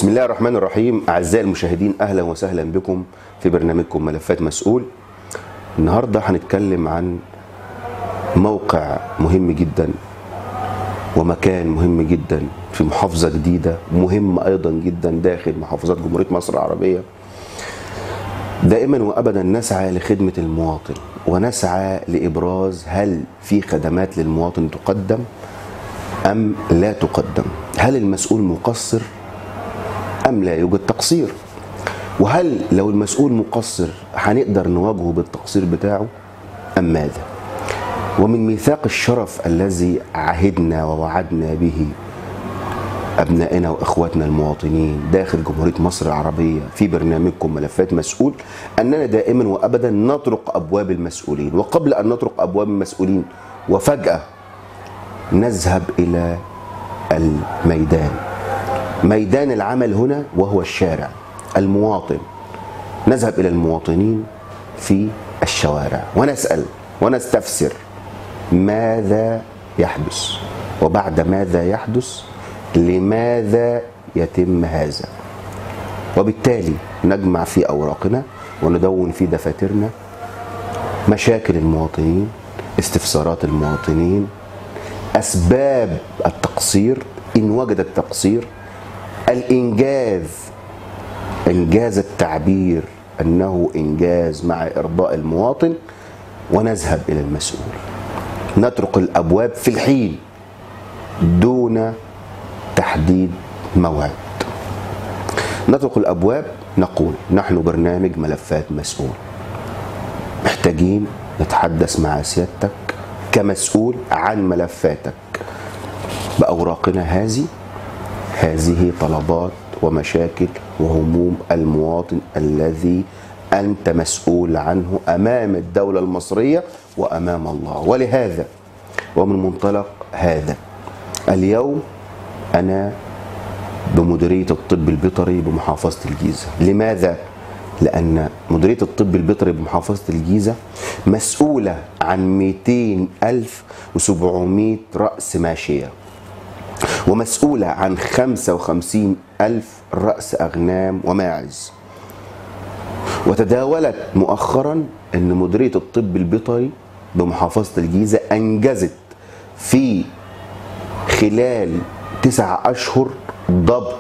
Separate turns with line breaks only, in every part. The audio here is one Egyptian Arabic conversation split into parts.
بسم الله الرحمن الرحيم أعزائي المشاهدين أهلا وسهلا بكم في برنامجكم ملفات مسؤول النهاردة هنتكلم عن موقع مهم جدا ومكان مهم جدا في محافظة جديدة مهم أيضا جدا داخل محافظات جمهورية مصر العربية دائما وأبدا نسعى لخدمة المواطن ونسعى لإبراز هل في خدمات للمواطن تقدم أم لا تقدم هل المسؤول مقصر أم لا يوجد تقصير وهل لو المسؤول مقصر هنقدر نواجهه بالتقصير بتاعه أم ماذا ومن ميثاق الشرف الذي عهدنا ووعدنا به أبنائنا وإخواتنا المواطنين داخل جمهورية مصر العربية في برنامجكم ملفات مسؤول أننا دائما وأبدا نطرق أبواب المسؤولين وقبل أن نطرق أبواب المسؤولين وفجأة نذهب إلى الميدان ميدان العمل هنا وهو الشارع المواطن نذهب إلى المواطنين في الشوارع ونسأل ونستفسر ماذا يحدث وبعد ماذا يحدث لماذا يتم هذا وبالتالي نجمع في أوراقنا وندون في دفاترنا مشاكل المواطنين استفسارات المواطنين أسباب التقصير إن وجد التقصير الإنجاز إنجاز التعبير أنه إنجاز مع إرضاء المواطن ونذهب إلى المسؤول نطرق الأبواب في الحين دون تحديد موعد نطرق الأبواب نقول نحن برنامج ملفات مسؤول محتاجين نتحدث مع سيادتك كمسؤول عن ملفاتك بأوراقنا هذه هذه طلبات ومشاكل وهموم المواطن الذي أنت مسؤول عنه أمام الدولة المصرية وأمام الله ولهذا ومن منطلق هذا اليوم أنا بمديرية الطب البيطري بمحافظة الجيزة لماذا؟ لأن مديرية الطب البيطري بمحافظة الجيزة مسؤولة عن 200 ألف و700 رأس ماشية ومسؤولة عن 55 ألف رأس أغنام وماعز وتداولت مؤخرا أن مديرية الطب البيطري بمحافظة الجيزة أنجزت في خلال تسع أشهر ضبط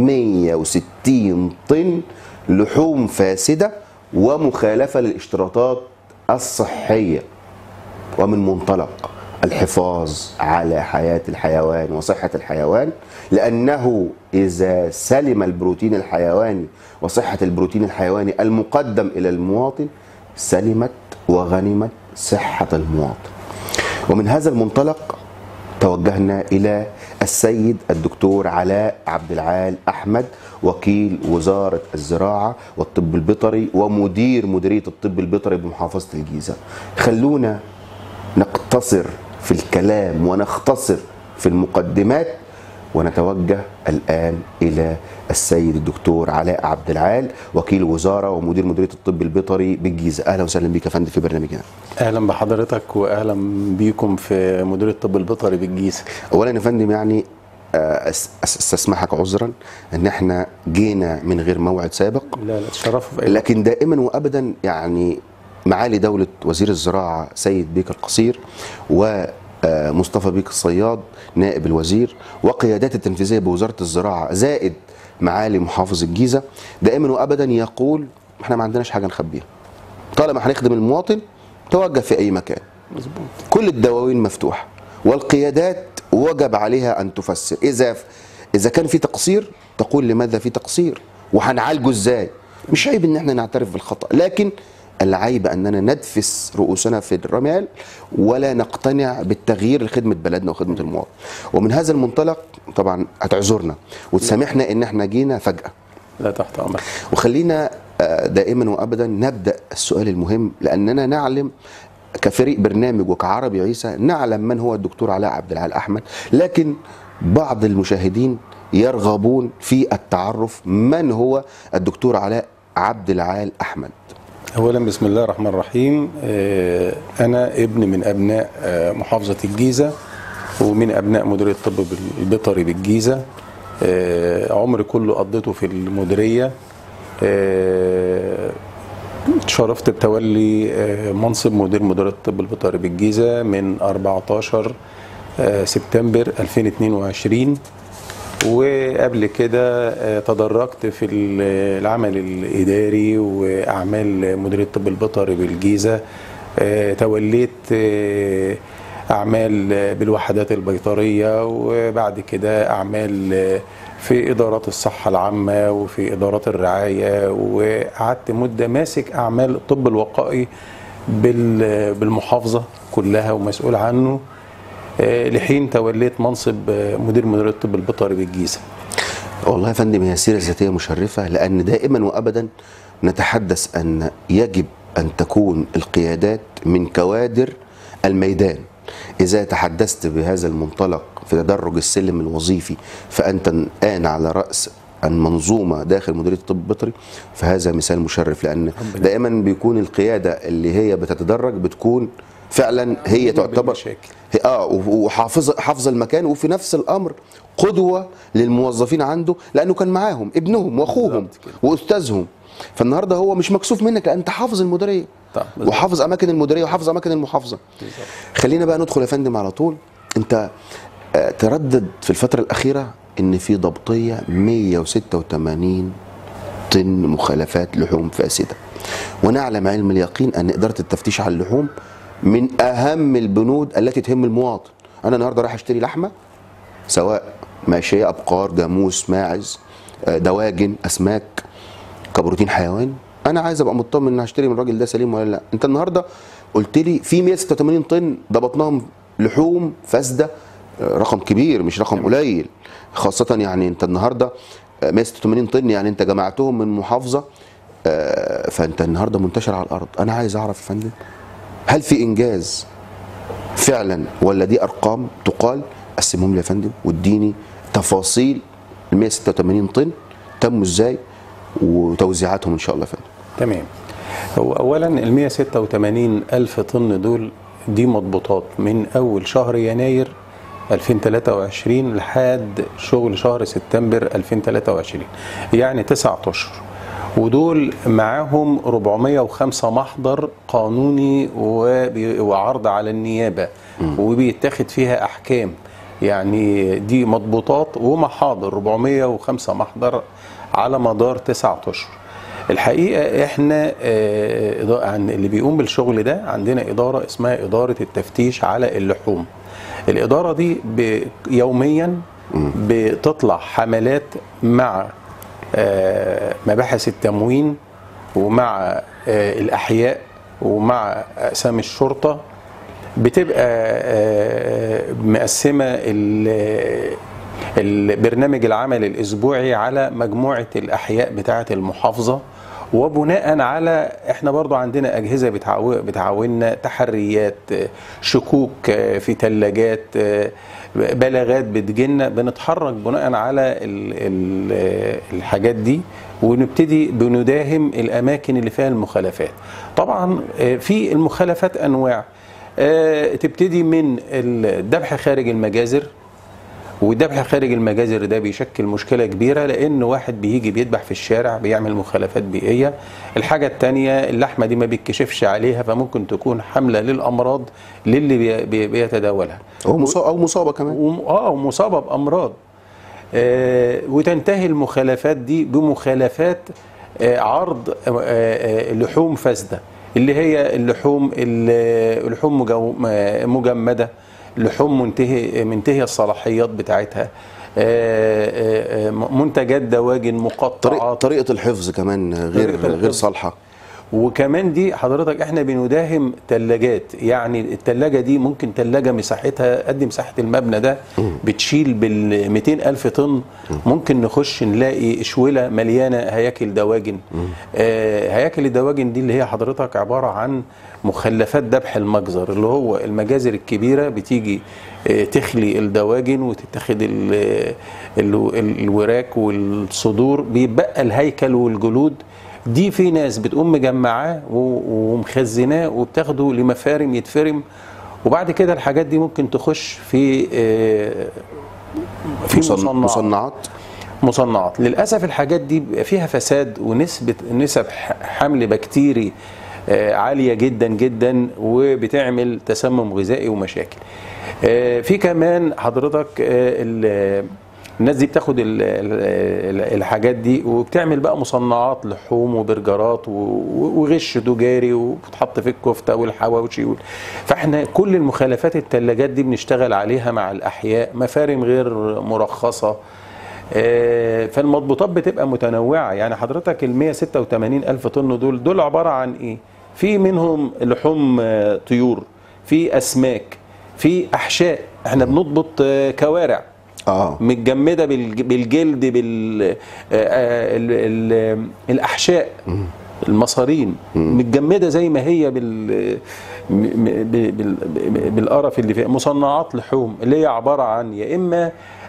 160 طن لحوم فاسدة ومخالفة للاشتراطات الصحية ومن منطلق الحفاظ على حياة الحيوان وصحة الحيوان لأنه إذا سلم البروتين الحيواني وصحة البروتين الحيواني المقدم إلى المواطن سلمت وغنمت صحة المواطن ومن هذا المنطلق توجهنا إلى السيد الدكتور علاء عبد العال أحمد وكيل وزارة الزراعة والطب البيطري ومدير مديرية الطب البيطري بمحافظة الجيزة خلونا نقتصر في الكلام ونختصر في المقدمات ونتوجه الآن إلى السيد الدكتور علاء عبد العال وكيل وزارة ومدير مديرية الطب البيطري بالجيزة أهلا وسهلا بك يا فندم في برنامجنا
اهلا بحضرتك واهلا بيكم في مديريه الطب البيطري بالجيزه
اولا يا فندم يعني آه، أس- أس- استسمحك عذرا ان احنا جينا من غير موعد سابق
لا لا تشرفوا في أي
لكن دائما وابدا يعني معالي دوله وزير الزراعه سيد بيك القصير ومصطفى بيك الصياد نائب الوزير وقيادات التنفيذيه بوزاره الزراعه زائد معالي محافظ الجيزه دائما وابدا يقول احنا ما عندناش حاجه نخبيها طالما هنخدم المواطن توجه في اي مكان
مظبوط
كل الدواوين مفتوحه والقيادات وجب عليها ان تفسر اذا اذا كان في تقصير تقول لماذا في تقصير وهنعالجه ازاي مش عيب ان احنا نعترف بالخطا لكن العيب اننا ندفس رؤوسنا في الرمال ولا نقتنع بالتغيير لخدمه بلدنا وخدمه المواطن ومن هذا المنطلق طبعا هتعذرنا وتسامحنا ان احنا جينا فجاه
لا تحت امرك
وخلينا آه، دائما وابدا نبدا السؤال المهم لاننا نعلم كفريق برنامج وكعربي عيسى نعلم من هو الدكتور علاء عبد العال احمد لكن بعض المشاهدين يرغبون في التعرف من هو الدكتور علاء عبد العال احمد
اولا بسم الله الرحمن الرحيم آه، انا ابن من ابناء آه، محافظه الجيزه ومن ابناء مديريه الطب البيطري بالجيزه آه، عمري كله قضيته في المديريه آه، اتشرفت بتولي آه، منصب مدير مديريه الطب البيطري بالجيزه من 14 آه، سبتمبر 2022 وقبل كده آه، تدرجت في ال- العمل الاداري واعمال مديريه الطب البيطري بالجيزه آه، توليت آه، اعمال آه، بالوحدات البيطريه وبعد كده اعمال آه، في ادارات الصحه العامه وفي ادارات الرعايه وقعدت مده ماسك اعمال الطب الوقائي بال- بالمحافظه كلها ومسؤول عنه آه، لحين توليت منصب آه، مدير مديريه الطب البيطري بالجيزه
والله يا فندم هي سيرة ذاتية مشرفة لأن دائما وأبدا نتحدث أن يجب أن تكون القيادات من كوادر الميدان إذا تحدثت بهذا المنطلق في تدرج السلم الوظيفي فأنت الآن على رأس المنظومة داخل مديرية الطب البيطري فهذا مثال مشرف لأن دائما بيكون القيادة اللي هي بتتدرج بتكون فعلا هي تعتبر
بالمشاكل.
هي- اه وحافظ حافظ المكان وفي نفس الامر قدوه للموظفين عنده لانه كان معاهم ابنهم واخوهم
بالظبط كده.
واستاذهم فالنهارده هو مش مكسوف منك لان انت حافظ المديريه
طبعا، بالظبط.
وحافظ اماكن المديريه وحافظ اماكن المحافظه خلينا بقى ندخل يا فندم على طول انت آه، تردد في الفتره الاخيره ان في ضبطيه 186 طن مخالفات لحوم فاسده ونعلم علم اليقين ان اداره التفتيش على اللحوم من اهم البنود التي تهم المواطن انا النهارده رايح اشتري لحمه سواء ماشيه ابقار جاموس ماعز آه، دواجن اسماك كبروتين حيوان انا عايز ابقى مطمن ان هشتري من الراجل ده سليم ولا لا انت النهارده قلت لي في 186 طن ضبطناهم لحوم فاسده آه، رقم كبير مش رقم قليل خاصه يعني انت النهارده آه، 186 طن يعني انت جمعتهم من محافظه آه، فانت النهارده منتشر على الارض انا عايز اعرف يا فندم هل في انجاز فعلا ولا دي ارقام تقال قسمهم لي يا فندم واديني تفاصيل ال 186 طن تموا ازاي وتوزيعاتهم ان شاء الله يا فندم
تمام هو اولا ال 186 الف طن دول دي مضبوطات من اول شهر يناير 2023 لحد شغل شهر سبتمبر 2023 يعني تسعة اشهر ودول معاهم 405 محضر قانوني وبي- وعرض على النيابه وبيتاخد فيها احكام يعني دي مضبوطات ومحاضر 405 محضر على مدار تسعة اشهر الحقيقه احنا آه، إضاءة عن اللي بيقوم بالشغل ده عندنا اداره اسمها اداره التفتيش على اللحوم الاداره دي ب- يوميا بتطلع حملات مع آه، مباحث التموين ومع آه، الاحياء ومع اقسام الشرطه بتبقى آه، مقسمه ال- البرنامج العمل الاسبوعي على مجموعه الاحياء بتاعه المحافظه وبناء على احنا برضو عندنا اجهزه بتعاو- بتعاوننا تحريات آه، شكوك آه، في ثلاجات بلاغات بتجينا بنتحرك بناء على ال ال الحاجات دي ونبتدي بنداهم الاماكن اللي فيها المخالفات طبعا آه، في المخالفات انواع آه، تبتدي من الذبح خارج المجازر والذبح خارج المجازر ده بيشكل مشكلة كبيرة لأن واحد بيجي بيذبح في الشارع بيعمل مخالفات بيئية الحاجة التانية اللحمة دي ما بيتكشفش عليها فممكن تكون حملة للأمراض للي بي- بي- بيتداولها
او مصابه او مصابه كمان
وم- اه ومصابه بامراض آه وتنتهي المخالفات دي بمخالفات آه عرض آه آه لحوم فاسده اللي هي اللحوم ال- اللحوم مجو- آه، مجمده لحوم منتهي منتهيه الصلاحيات بتاعتها آه، آه، آه، منتجات دواجن
طريق
مقطعات
طريقه الحفظ كمان غير
طريقة
غير
الحفظ.
صالحه
وكمان دي حضرتك احنا بنداهم ثلاجات يعني الثلاجه دي ممكن ثلاجه مساحتها قد مساحه المبنى ده بتشيل بال 200 الف طن ممكن نخش نلاقي اشوله مليانه هياكل دواجن آه هياكل الدواجن دي اللي هي حضرتك عباره عن مخلفات ذبح المجزر اللي هو المجازر الكبيره بتيجي آه، تخلي الدواجن وتتاخد ال- ال- الوراك والصدور بيبقى الهيكل والجلود دي في ناس بتقوم مجمعاه و- ومخزناه وبتاخده لمفارم يتفرم وبعد كده الحاجات دي ممكن تخش في آه، في
مصن-
مصنعات
مصنعات
مصنعات للاسف الحاجات دي بيبقى فيها فساد ونسبه نسب ح- حمل بكتيري آه، عاليه جدا جدا وبتعمل تسمم غذائي ومشاكل آه، في كمان حضرتك آه، ال- الناس دي بتاخد ال- ال- الحاجات دي وبتعمل بقى مصنعات لحوم وبرجرات و- و- وغش تجاري وبتحط في الكفته والحواوشي وال- فاحنا كل المخالفات الثلاجات دي بنشتغل عليها مع الاحياء مفارم غير مرخصه آه، فالمضبوطات بتبقى متنوعه يعني حضرتك ال 186 الف طن دول دول عباره عن ايه في منهم لحوم آه، طيور في اسماك في احشاء احنا بنضبط آه، كوارع
اه
متجمده بالج- بالجلد بال آه، آه، ال- ال- الاحشاء المصارين متجمده زي ما هي بال م- م- ب- بال- ب- بالقرف اللي فيها مصنعات لحوم اللي هي عباره عن يا اما آه،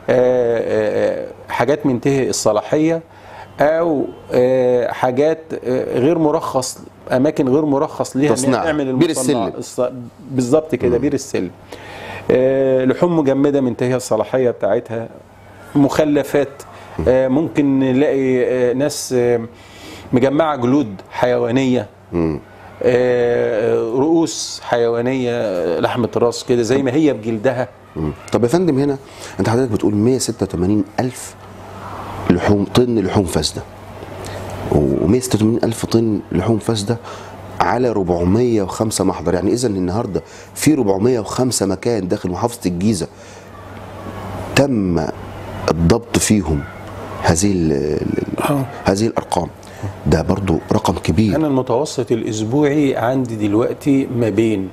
آه، حاجات منتهي الصلاحيه او آه، حاجات آه، غير مرخص اماكن غير مرخص ليها إن هي
تصنيع.
تعمل
بير
المصنع-
السلم.
الص- بالظبط كده بير السلم آه، لحوم مجمده منتهيه الصلاحيه بتاعتها مخلفات آه، ممكن نلاقي آه، ناس آه، مجمعه جلود حيوانيه آه، رؤوس حيوانيه آه، لحمه راس كده زي ما هي بجلدها
مم. طب يا فندم هنا انت حضرتك بتقول 186 الف لحوم طن لحوم فاسده و186 الف طن لحوم فاسده على 405 محضر يعني اذا النهارده في 405 مكان داخل محافظه الجيزه تم الضبط فيهم هذه ال ال هذه الارقام ده برضو رقم كبير
انا المتوسط الاسبوعي عندي دلوقتي ما بين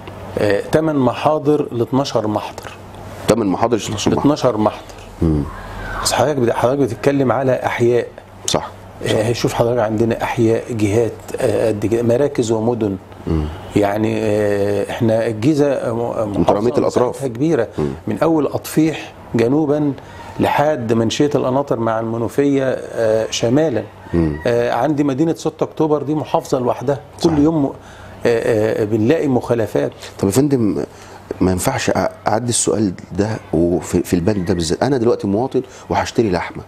8 محاضر ل 12 محضر
8 محاضر 12
ل
محضر
12 محضر بس حضرتك بت- حضرتك بتتكلم على احياء
صح
آه، شوف حضرتك عندنا احياء جهات آه، قد كده مراكز ومدن يعني آه، احنا الجيزه آه، م-
مترامية
محافظة
الأطراف.
مساحتها كبيره من اول اطفيح جنوبا لحد منشيه القناطر مع المنوفيه آه، شمالا آه، عندي مدينه 6 اكتوبر دي محافظه لوحدها كل
صحيح.
يوم آه، آه، بنلاقي مخالفات
طب يا فندم ما ينفعش أ- اعدي السؤال ده وفي في البند ده بالذات انا دلوقتي مواطن وهشتري لحمه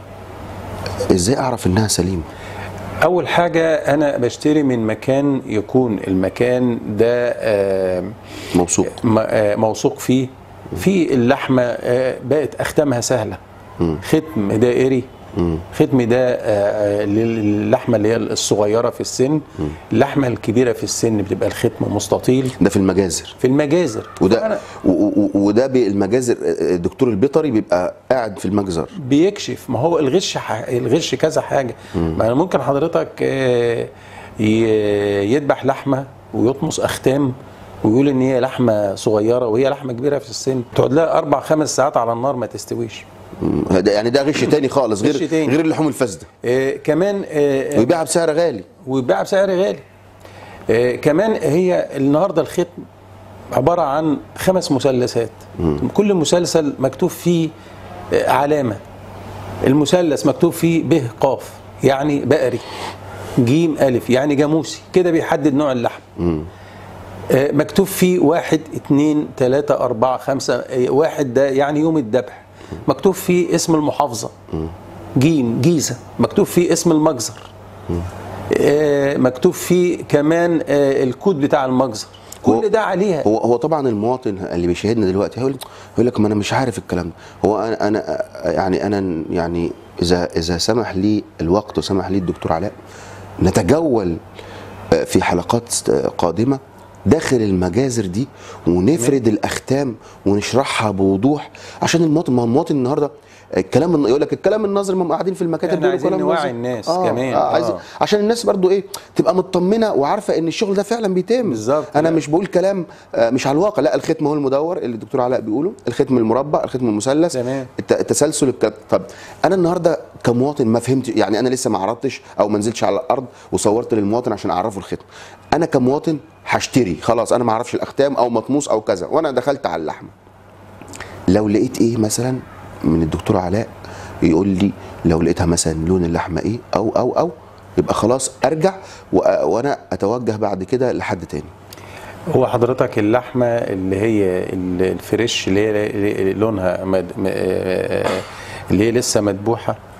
ازاي اعرف انها سليمه
اول حاجه انا بشتري من مكان يكون المكان ده آه،
موثوق
م- آه، موثوق فيه في اللحمه آه، بقت اختامها سهله ختم دائري ختم ده آه، آه، للحمه اللي هي الصغيره في السن اللحمه الكبيره في السن بتبقى الختم مستطيل
ده في المجازر
في المجازر
وده
فأنا-
و- و- وده بالمجازر الدكتور البيطري بيبقى قاعد في المجزر
بيكشف ما هو الغش ح... الغش كذا حاجه ما أنا ممكن حضرتك آه، ي- يذبح لحمه ويطمس اختام ويقول ان هي لحمه صغيره وهي لحمه كبيره في السن تقعد لها اربع خمس ساعات على النار ما تستويش
مم. ده يعني ده غش تاني خالص
غش
غير
تاني.
غير اللحوم الفاسده
آه، كمان آه،
ويبيعها بسعر غالي
ويتباع بسعر غالي آه، كمان هي النهارده الختم عباره عن خمس مثلثات كل مسلسل مكتوب فيه آه، علامه المثلث مكتوب فيه ب قاف يعني بقري جيم الف يعني جاموسي كده بيحدد نوع اللحم آه، مكتوب فيه واحد اتنين تلاتة أربعة خمسة آه، واحد ده يعني يوم الذبح مكتوب فيه اسم المحافظة جيم جيزة مكتوب فيه اسم المجزر آه، مكتوب فيه كمان آه، الكود بتاع المجزر
هو-
كل ده عليها
هو هو طبعا المواطن اللي بيشاهدنا دلوقتي هيقول يقول لك ما انا مش عارف الكلام ده هو انا انا يعني انا يعني اذا اذا سمح لي الوقت وسمح لي الدكتور علاء نتجول في حلقات قادمه داخل المجازر دي ونفرد الاختام ونشرحها بوضوح عشان المواطن ما هو المواطن النهارده الكلام الن- يقول لك الكلام النظري ما هم قاعدين في المكاتب
إحنا
بيقولوا
عايزين
كلام
نوعي
نظري.
الناس
آه
كمان.
آه عايز
آه.
عشان الناس برضو ايه تبقى مطمنه وعارفه ان الشغل ده فعلا بيتم
بالظبط.
انا مش بقول كلام آه، مش على الواقع لا الختم هو المدور اللي الدكتور علاء بيقوله الختم المربع الختم المثلث
تمام.
الت- التسلسل الك... طب انا النهارده كمواطن ما فهمت يعني انا لسه ما عرضتش او ما نزلتش على الارض وصورت للمواطن عشان اعرفه الختم انا كمواطن هشتري خلاص انا ما اعرفش الاختام او مطموس او كذا وانا دخلت على اللحمه لو لقيت ايه مثلا من الدكتور علاء يقول لي لو لقيتها مثلا لون اللحمه ايه او او او يبقى خلاص ارجع وأ- وانا اتوجه بعد كده لحد تاني
هو حضرتك اللحمه اللي هي ال- الفريش اللي هي لونها مد... م- آه، اللي هي لسه مذبوحه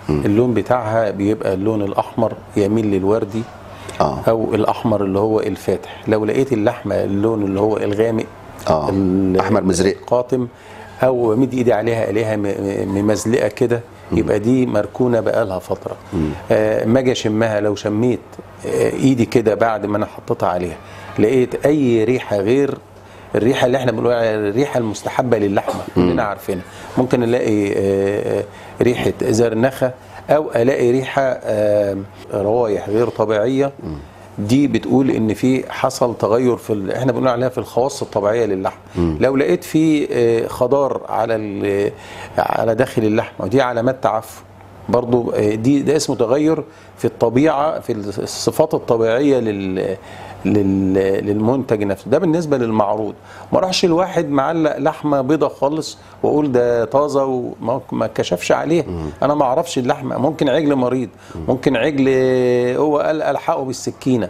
اللون بتاعها بيبقى اللون الاحمر يميل للوردي
اه
او الاحمر اللي هو الفاتح لو لقيت اللحمه اللون اللي هو الغامق
آه،
ال-
أحمر مزرق.
قاتم او مد ايدي عليها الاقيها م- م- ممزلقه كده يبقى دي مركونه بقالها فتره آه، ما اجي اشمها لو شميت آه، ايدي كده بعد ما انا حطيتها عليها لقيت اي ريحه غير الريحه اللي احنا بنقول عليها الريحه المستحبه للحمه كلنا عارفينها ممكن الاقي آه، آه، ريحه زرنخه او الاقي ريحه آه، روايح غير طبيعيه دي بتقول ان في حصل تغير في ال... احنا بنقول عليها في الخواص الطبيعيه للحم لو لقيت في آه، خضار على ال... على داخل اللحمه ودي علامات تعفن برضو آه، دي ده اسمه تغير في الطبيعه في الصفات الطبيعيه لل لل- للمنتج نفسه ده بالنسبه للمعروض ما راحش الواحد معلق لحمه بيضه خالص واقول ده طازه وما ما كشفش عليها انا ما اعرفش اللحمه ممكن عجل مريض ممكن عجل هو قال الحقه بالسكينه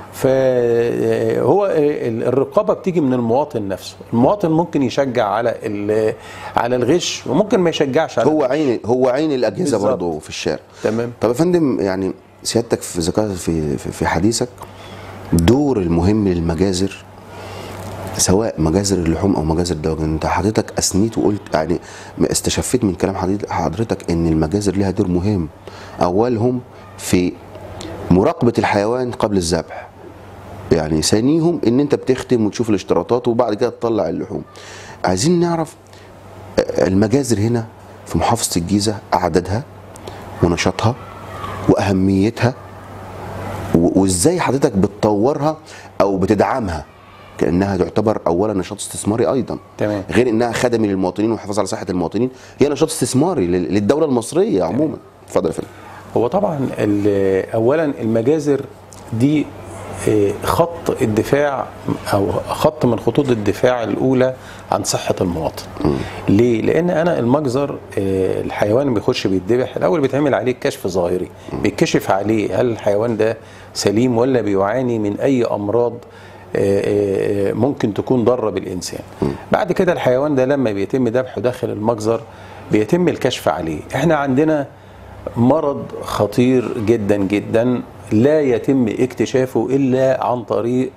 فهو الرقابه بتيجي من المواطن نفسه المواطن ممكن يشجع على ال- على الغش وممكن ما يشجعش على
هو عين هو عين الاجهزه
بالظبط.
برضه في الشارع
تمام
طب يا فندم يعني سيادتك في ذكاء في في في حديثك دور المهم للمجازر سواء مجازر اللحوم او مجازر الدواجن انت حضرتك اثنيت وقلت يعني ما استشفيت من كلام حضرتك- حضرتك ان المجازر لها دور مهم اولهم في مراقبه الحيوان قبل الذبح يعني ثانيهم ان انت بتختم وتشوف الاشتراطات وبعد كده تطلع اللحوم عايزين نعرف المجازر هنا في محافظه الجيزه عددها ونشاطها واهميتها و- وازاي حضرتك بتطورها او بتدعمها كانها تعتبر اولا نشاط استثماري ايضا
تمام.
غير انها خدمي للمواطنين والحفاظ على صحه المواطنين هي نشاط استثماري لل- للدوله المصريه عموما اتفضل يا فندم
هو طبعا ال- اولا المجازر دي آه، خط الدفاع او خط من خطوط الدفاع الاولى عن صحه المواطن ليه لان انا المجزر آه، الحيوان اللي بيخش بيتذبح الاول بيتعمل عليه كشف ظاهري بيتكشف عليه هل الحيوان ده سليم ولا بيعاني من اي امراض آه، آه، ممكن تكون ضاره بالانسان بعد كده الحيوان ده لما بيتم ذبحه داخل المجزر بيتم الكشف عليه احنا عندنا مرض خطير جدا جدا لا يتم اكتشافه الا عن طريق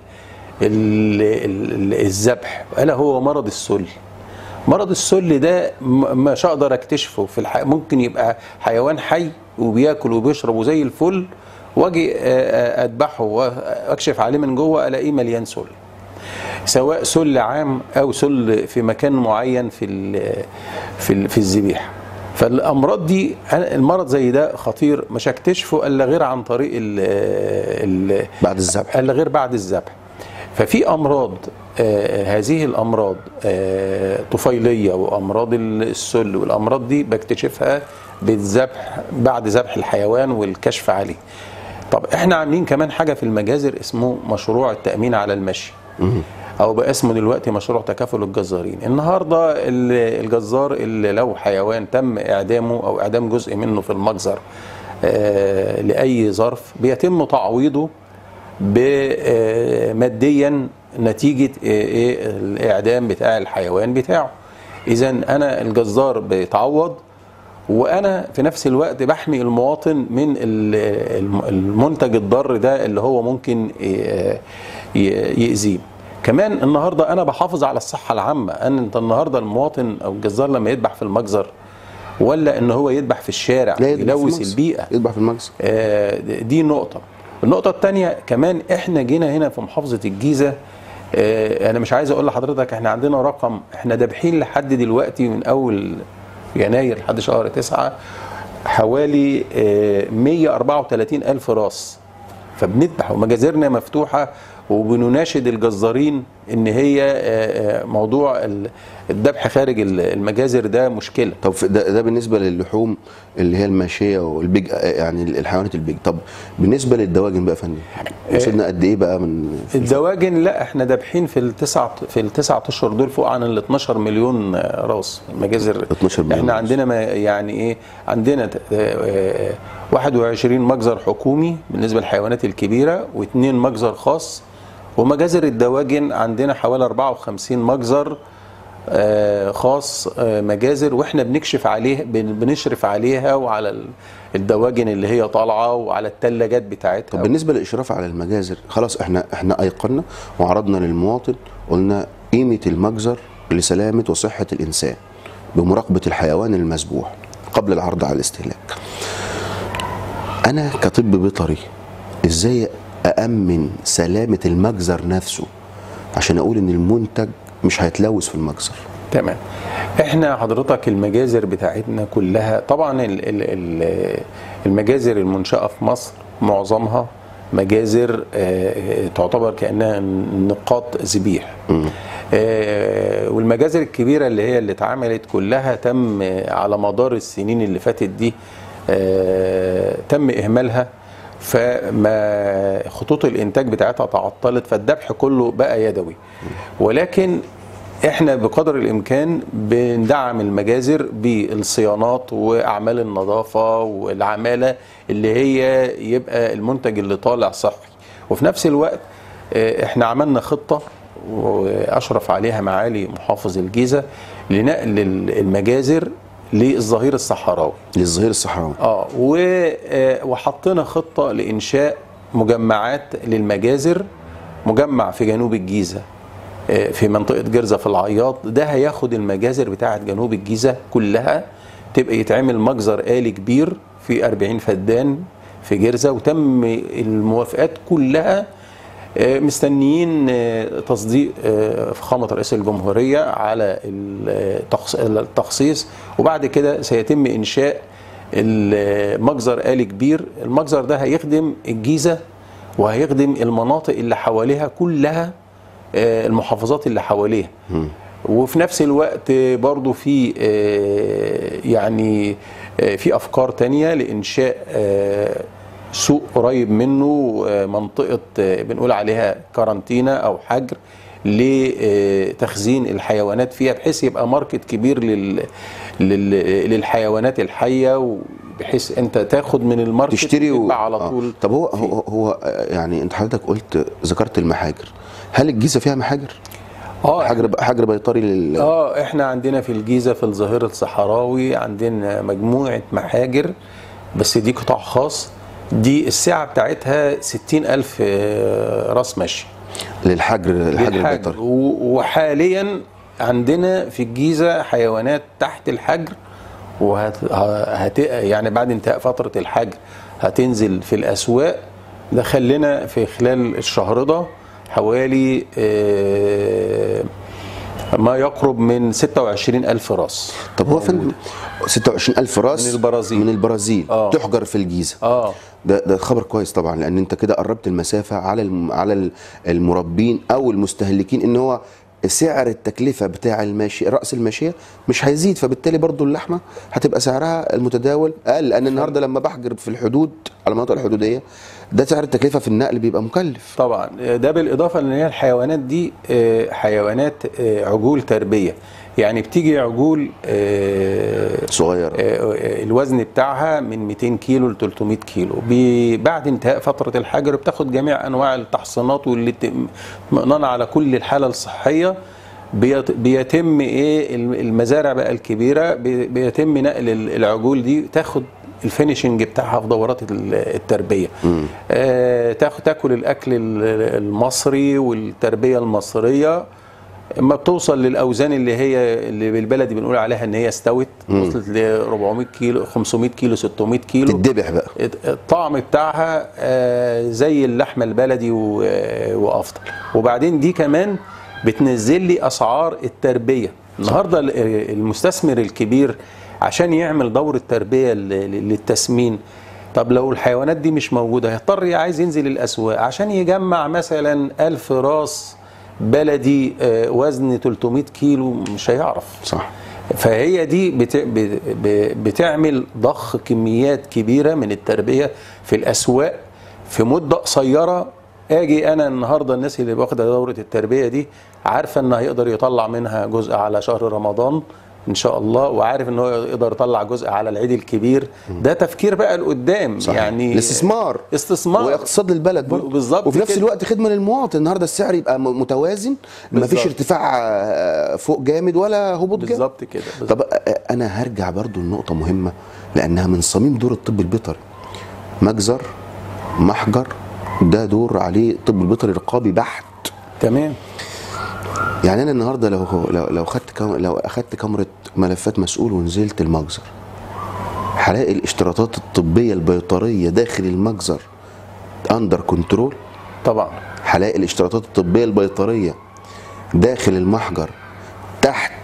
ال- ال- الذبح الا هو مرض السل مرض السل ده م- مش هقدر اكتشفه في الح... ممكن يبقى حيوان حي وبياكل وبيشرب وزي الفل واجي آه، آه، اذبحه واكشف عليه من جوه الاقيه مليان سل سواء سل عام او سل في مكان معين في ال- في ال- في الذبيحه فالامراض دي أنا- المرض زي ده خطير مش هكتشفه الا غير عن طريق ال ال
بعد الذبح
الا غير بعد الذبح ففي امراض آه هذه الامراض آه طفيليه وامراض السل والامراض دي بكتشفها بالذبح بعد ذبح الحيوان والكشف عليه طب احنا عاملين كمان حاجه في المجازر اسمه مشروع التامين على المشي او بقى اسمه دلوقتي مشروع تكافل الجزارين النهارده ال- الجزار اللي لو حيوان تم اعدامه او اعدام جزء منه في المجزر آه لاي ظرف بيتم تعويضه ب- آه، ماديا نتيجه آه، ايه الاعدام بتاع الحيوان بتاعه اذا انا الجزار بيتعوض وانا في نفس الوقت بحمي المواطن من ال- الم- المنتج الضار ده اللي هو ممكن ي- ي- يأذيه كمان النهارده انا بحافظ على الصحه العامه ان انت النهارده المواطن او الجزار لما يذبح في المجزر ولا ان هو يذبح في الشارع
لا يذبح في
يلوث
المجزر.
البيئه
يذبح في المجزر
آه، دي نقطة النقطة الثانية كمان احنا جينا هنا في محافظة الجيزة آه، انا مش عايز اقول لحضرتك احنا عندنا رقم احنا دابحين لحد دلوقتي من اول يناير لحد شهر تسعة حوالي آه، 134 ألف راس فبنذبح ومجازرنا مفتوحة وبنناشد الجزارين ان هي آه، آه، موضوع ال- الذبح خارج ال- المجازر ده مشكلة
طب في- ده, ده بالنسبه للحوم اللي هي الماشيه والبيج يعني الحيوانات البيج طب بالنسبه للدواجن بقى يا فندم وصلنا قد ايه بقى من
الدواجن لا احنا دابحين في التسع في التسع اشهر دول فوق عن ال 12 مليون راس مجازر
12 مليون
احنا
راس.
عندنا ما يعني ايه عندنا ت- آه، آه، 21 مجزر حكومي بالنسبه للحيوانات الكبيره واثنين مجزر خاص ومجازر الدواجن عندنا حوالي 54 مجزر آه، خاص آه، مجازر واحنا بنكشف عليه بن- بنشرف عليها وعلى ال- الدواجن اللي هي طالعه وعلى الثلاجات بتاعتها
طب بالنسبه للاشراف على المجازر خلاص احنا احنا ايقنا وعرضنا للمواطن قلنا قيمه المجزر لسلامه وصحه الانسان بمراقبه الحيوان المذبوح قبل العرض على الاستهلاك. انا كطب بيطري ازاي أأمن سلامة المجزر نفسه عشان أقول إن المنتج مش هيتلوث في المجزر
تمام احنا حضرتك المجازر بتاعتنا كلها طبعا ال- ال- ال- المجازر المنشأة في مصر معظمها مجازر آه، تعتبر كأنها نقاط ذبيح آه، والمجازر الكبيرة اللي هي اللي اتعملت كلها تم آه، على مدار السنين اللي فاتت دي آه، تم إهمالها فما خطوط الانتاج بتاعتها تعطلت فالذبح كله بقى يدوي ولكن احنا بقدر الامكان بندعم المجازر بالصيانات واعمال النظافه والعماله اللي هي يبقى المنتج اللي طالع صحي وفي نفس الوقت آه، احنا عملنا خطه واشرف عليها معالي محافظ الجيزه لنقل المجازر للظهير الصحراوي
للظهير الصحراوي
اه و- آه، وحطينا خطه لانشاء مجمعات للمجازر مجمع في جنوب الجيزه آه، في منطقه جرزه في العياط ده هياخد المجازر بتاعه جنوب الجيزه كلها تبقى يتعمل مجزر آلي كبير في 40 فدان في جرزه وتم الموافقات كلها آه، مستنيين آه، تصديق آه، فخامة رئيس الجمهورية على التخص- التخصيص وبعد كده سيتم إنشاء المجزر آلي كبير المجزر ده هيخدم الجيزة وهيخدم المناطق اللي حواليها كلها آه، المحافظات اللي حواليها وفي نفس الوقت برضو في آه، يعني آه، في أفكار تانية لإنشاء آه، سوق قريب منه آه، منطقة آه، بنقول عليها كارانتينا أو حجر لتخزين الحيوانات فيها بحيث يبقى ماركت كبير لل لل للحيوانات الحية بحيث أنت تاخد من الماركت
تشتري و...
وتتباع على
آه.
طول
طب هو هو, هو آه، يعني انت حضرتك قلت ذكرت المحاجر هل الجيزه فيها محاجر؟
اه
حجر حجر بيطري لل
اه احنا عندنا في الجيزه في الظهير الصحراوي عندنا مجموعه محاجر بس دي قطاع خاص دي السعه بتاعتها 60 ألف آه، راس مشي
للحجر الحجر
للحجر.
البيطري
و- وحاليا عندنا في الجيزه حيوانات تحت الحجر وهت هت يعني بعد انتهاء فتره الحجر هتنزل في الاسواق ده خلينا في خلال الشهر ده حوالي آه، ما يقرب من 26 ألف راس
طب هو فين 26000 راس
من البرازيل.
من البرازيل
آه.
تحجر في الجيزه
اه
ده ده خبر كويس طبعا لان انت كده قربت المسافه على الم- على ال- المربين او المستهلكين ان هو سعر التكلفه بتاع الماشي راس الماشيه مش هيزيد فبالتالي برضو اللحمه هتبقى سعرها المتداول اقل لان النهارده لما بحجر في الحدود على المناطق الحدوديه ده سعر التكلفه في النقل بيبقى مكلف
طبعا ده بالاضافه لان هي الحيوانات دي آه، حيوانات آه، عجول تربيه يعني بتيجي عجول آه،
صغيره
آه، الوزن بتاعها من 200 كيلو ل 300 كيلو بي- بعد انتهاء فتره الحجر بتاخد جميع انواع التحصينات واللي اطمئنان على كل الحاله الصحيه بيت- بيتم ايه الم- المزارع بقى الكبيره بي- بيتم نقل ال- العجول دي تاخد الفينيشنج بتاعها في دورات ال- التربيه آه تاخد تاكل الاكل ال- المصري والتربيه المصريه اما بتوصل للاوزان اللي هي اللي بالبلدي بنقول عليها ان هي استوت وصلت ل 400 كيلو 500 كيلو 600 كيلو
تتذبح بقى
الطعم بتاعها آه، زي اللحمه البلدي و- آه، وافضل وبعدين دي كمان بتنزل لي اسعار التربيه النهارده ال- المستثمر الكبير عشان يعمل دوره تربيه ل- ل- للتسمين طب لو الحيوانات دي مش موجوده هيضطر عايز ينزل الاسواق عشان يجمع مثلا ألف راس بلدي آه، وزن 300 كيلو مش هيعرف
صح
فهي دي بت... ب- ب- بتعمل ضخ كميات كبيره من التربيه في الاسواق في مده قصيره اجي انا النهارده الناس اللي واخده دوره التربيه دي عارفه ان هيقدر يطلع منها جزء على شهر رمضان ان شاء الله وعارف ان هو يقدر يطلع جزء على العيد الكبير ده تفكير بقى لقدام
صحيح.
يعني
الاستثمار
استثمار
واقتصاد البلد برضه
بالظبط
وفي نفس
كده.
الوقت خدمه للمواطن النهارده السعر يبقى م- متوازن ما فيش
بالظبط.
ارتفاع آه، فوق جامد ولا هبوط جامد
بالظبط كده بالظبط.
طب آه، انا هرجع برضو لنقطه مهمه لانها من صميم دور الطب البيطري مجزر محجر ده دور عليه الطب البيطري رقابي بحت
تمام
يعني انا النهارده لو لو لو خدت كام لو اخدت كاميرا ملفات مسؤول ونزلت المجزر هلاقي الاشتراطات الطبيه البيطريه داخل المجزر اندر كنترول
طبعا
هلاقي الاشتراطات الطبيه البيطريه داخل المحجر تحت